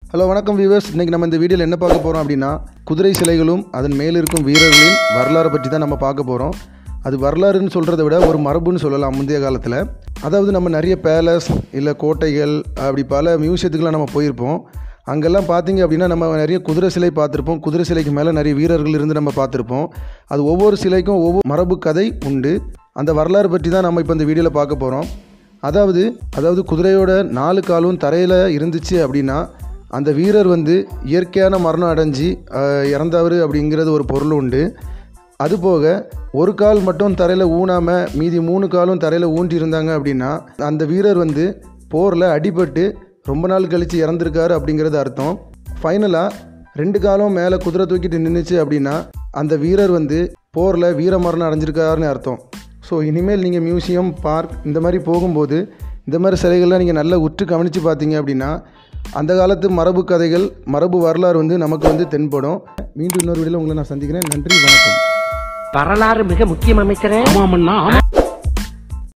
hello வணக்கம் viewers இன்றைக்கி நம்ம இந்த வீடியோவில் என்ன பார்க்க போகிறோம் அப்படின்னா குதிரை சிலைகளும் அதன் மேல் இருக்கும் வீரர்களின் வரலாறை பற்றி தான் நம்ம பார்க்க போகிறோம் அது வரலாறுன்னு சொல்கிறத விட ஒரு மரபுன்னு சொல்லலாம் முந்தைய காலத்தில் அதாவது நம்ம நிறைய பேலஸ் இல்லை கோட்டைகள் அப்படி பல மியூசியத்துக்குலாம் நம்ம போயிருப்போம் அங்கெல்லாம் பார்த்தீங்க அப்படின்னா நம்ம நிறைய குதிரை சிலை பார்த்துருப்போம் குதிரை சிலைக்கு மேலே நிறைய வீரர்கள் இருந்து நம்ம பார்த்துருப்போம் அது ஒவ்வொரு சிலைக்கும் ஒவ்வொரு மரபு கதை உண்டு அந்த வரலாறு பற்றி தான் நம்ம இப்போ இந்த வீடியோவில் பார்க்க போகிறோம் அதாவது அதாவது குதிரையோட நாலு காலும் தரையில் இருந்துச்சு அப்படின்னா அந்த வீரர் வந்து இயற்கையான மரணம் அடைஞ்சு அஹ், இறந்தவர் அப்படிங்கிறது ஒரு பொருள் உண்டு அதுபோக ஒரு கால் மட்டும் தரையில் ஊனாமல் மீதி மூணு காலும் தரையில் ஊன்றி இருந்தாங்க அப்படின்னா அந்த வீரர் வந்து போரில் அடிபட்டு ரொம்ப நாள் கழித்து இறந்துருக்காரு அப்படிங்கிறது அர்த்தம் ஃபைனலாக ரெண்டு காலும் மேலே குதிரை தூக்கிட்டு நின்றுச்சு அப்படின்னா அந்த வீரர் வந்து போரில் வீரமரணம் அடைஞ்சிருக்காருன்னு அர்த்தம் ஸோ இனிமேல் நீங்கள் மியூசியம் பார்க் இந்த மாதிரி போகும்போது இந்த மாதிரி சிலைகள்லாம் நீங்கள் நல்லா உற்று கவனித்து பார்த்தீங்க அப்படின்னா அந்த காலத்து மரபு கதைகள் மரபு வரலாறு வந்து நமக்கு வந்து தென்படும் மீண்டும் இன்னொரு வீடியோவில் உங்களை நான் சந்திக்கிறேன் நன்றி வணக்கம் வரலாறு மிக முக்கியம் அமைச்சரே ஆமாமண்ணா ஆமா